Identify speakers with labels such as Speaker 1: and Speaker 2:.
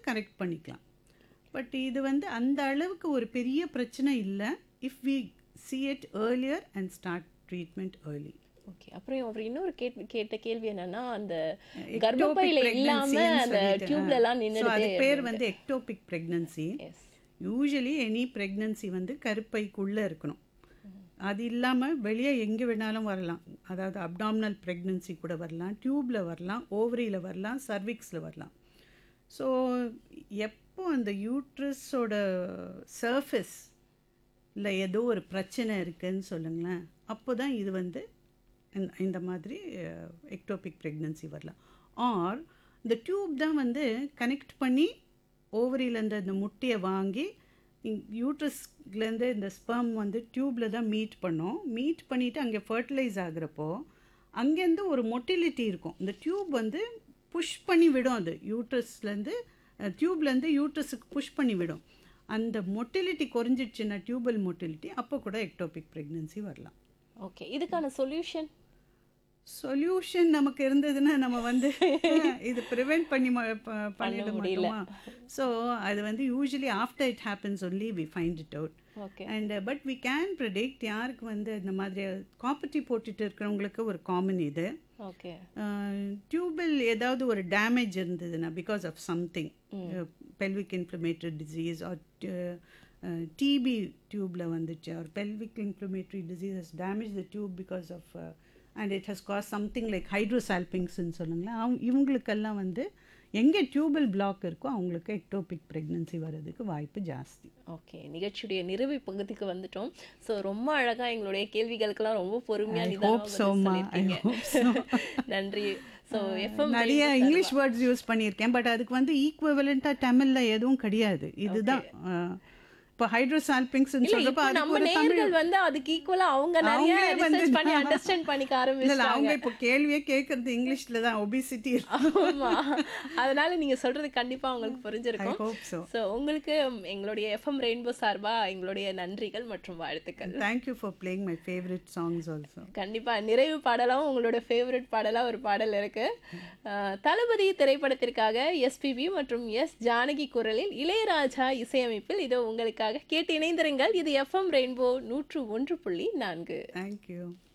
Speaker 1: Correct பண்ணிக்கலாம் but இது வந்து அந்த அளவுக்கு ஒரு பெரிய பிரச்சனை இல்லை if we see it earlier and start treatment early
Speaker 2: okay அப்புறம் அவர் இன்னொரு கேட் கேட்ட கேள்வி என்னன்னா அந்த
Speaker 1: Ectopic
Speaker 2: கர்ப்பப்பையில இல்லாம
Speaker 1: pregnancy-ன்னு
Speaker 2: அந்த
Speaker 1: சொல்லிட்டு,
Speaker 2: டியூப்ல
Speaker 1: ஆ.
Speaker 2: எல்லாம்
Speaker 1: So,
Speaker 2: நின்னுடுது
Speaker 1: அது பேர் வந்து ectopic pregnancy
Speaker 2: as
Speaker 1: usually any pregnancy வந்து கருப்பைக்குள்ளே இருக்கணும் அது இல்லாமல் வெளியே எங்கே வேணாலும் வரலாம் அதாவது அப்டாமினல் ப்ரெக்னன்சி கூட வரலாம் டியூப்பில் வரலாம் ஓவரியில் வரலாம் சர்விக்ஸில் வரலாம் ஸோ எப்போ அந்த யூட்ரஸோட சர்ஃபேஸ் இல்லை ஏதோ ஒரு பிரச்சனை இருக்குன்னு சொல்லுங்களேன் அப்போ தான் இது வந்து இந்த- இந்த மாதிரி எக்டோபிக் ப்ரெக்னன்சி வரலாம் ஆர் இந்த டியூப் தான் வந்து கனெக்ட் பண்ணி ஓவரியிலேருந்து அந்த முட்டையை வாங்கி யூட்ரஸ்லேருந்து இந்த ஸ்பெர்ம் வந்து டியூப்பில் தான் மீட் பண்ணோம் மீட் பண்ணிவிட்டு அங்கே ஃபர்டிலைஸ் ஆகுறப்போ அங்கேருந்து ஒரு மொட்டிலிட்டி இருக்கும் இந்த டியூப் வந்து புஷ் பண்ணி விடும் அது யூட்ரஸ்லேருந்து டியூப்லேருந்து யூட்ரஸுக்கு புஷ் பண்ணி விடும் அந்த மொட்டிலிட்டி குறைஞ்சிடுச்சுன்னா டியூபல் மொட்டிலிட்டி அப்போ கூட எக்டோபிக் ப்ரெக்னன்சி வரலாம்
Speaker 2: ஓகே இதுக்கான சொல்யூஷன்
Speaker 1: சொல்யூஷன் நமக்கு இருந்ததுன்னா நம்ம வந்து இது ப்ரிவெண்ட் பண்ணி ம- ப- பண்ணிட முடியுமா ஸோ அது வந்து usually after it happens only we find it out
Speaker 2: okay
Speaker 1: and but we can predict யாருக்கு வந்து இந்த மாதிரி காப்பர்ட்டி போட்டுட்டு இருக்கிறவங்களுக்கு ஒரு காமன் இது
Speaker 2: ஓகே
Speaker 1: டியூபில் ஏதாவது ஒரு டேமேஜ் இருந்ததுன்னா because of something pelvic inflammatory disease or TB டியூப்பில் வந்துச்சு or pelvic inflammatory diseases damage the tube because of and it has cause something like ஹைட்ரோசால்பிங்ஸ்ன்னு சொல்லுங்களேன் அவங்க இவங்களுக்கெல்லாம் வந்து எங்கே டியூபல் பிளாக் இருக்கோ அவங்களுக்கு எக்டோபிக் ப்ரெக்னன்சி வர்றதுக்கு வாய்ப்பு ஜாஸ்தி
Speaker 2: ஓகே நிகழ்ச்சியுடைய நிறைவு பகுதிக்கு வந்துட்டோம் ஸோ ரொம்ப அழகா எங்களுடைய கேள்விகளுக்கெல்லாம் ரொம்ப பொறுமையா
Speaker 1: I
Speaker 2: நிதானமா
Speaker 1: hope so,
Speaker 2: பதில்
Speaker 1: ma. I
Speaker 2: சொல்லியிருக்கீங்க.
Speaker 1: hope so.
Speaker 2: நன்றி ஸோ எஃப்எம்
Speaker 1: நிறைய இங்கிலீஷ் வேர்ட்ஸ் யூஸ் பண்ணியிருக்கேன் பட் அதுக்கு வந்து ஈக்குவலண்ட்டாக தமிழ்ல எதுவும் கிடையாது இதுதான் அஹ், இப்போ ஹைட்ரோசால்பிங்ஸ்
Speaker 2: இல்ல
Speaker 1: சொல்றப்ப
Speaker 2: இப்போ
Speaker 1: அதுக்கு
Speaker 2: நம்ம
Speaker 1: ஒரு தமிழ்
Speaker 2: நேர்கள் வந்து அதுக்கு ஈக்குவலா அவங்க நிறைய
Speaker 1: அவங்களே வந்து
Speaker 2: ரிசர்ச் பண்ணி அண்டர்ஸ்டாண்ட் பண்ணிக்க
Speaker 1: இல்ல இல்ல,
Speaker 2: ஆரம்பிச்சாங்க
Speaker 1: அவங்க இப்போ கேள்வியே கேட்கறது இங்கிலீஷ்ல தான் ஒபிசிட்டி
Speaker 2: ஆமா அதனால நீங்க சொல்றது கண்டிப்பா உங்களுக்கு
Speaker 1: ஐ
Speaker 2: புரிஞ்சிருக்கும்
Speaker 1: ஹோப் ஸோ
Speaker 2: ஸோ உங்களுக்கு எங்களுடைய எஃப்எம் ரெயின்போ சார்பா எங்களுடைய நன்றிகள் மற்றும் வாழ்த்துக்கள்
Speaker 1: thank you for playing my favourite songs also
Speaker 2: கண்டிப்பா நிறைவு பாடலாம் உங்களோட ஃபேவரட் பாடலா ஒரு பாடல் இருக்கு அஹ், தளபதி திரைப்படத்திற்காக எஸ்பிபி மற்றும் எஸ் ஜானகி குரலில் இளையராஜா இசையமைப்பில் இது உங்களுக்காக கேட்டு இணைந்திருங்கள் இது எஃப்எம் ரெயின்போ நூற்று ஒன்று புள்ளி நான்கு
Speaker 1: தேங்க்யூ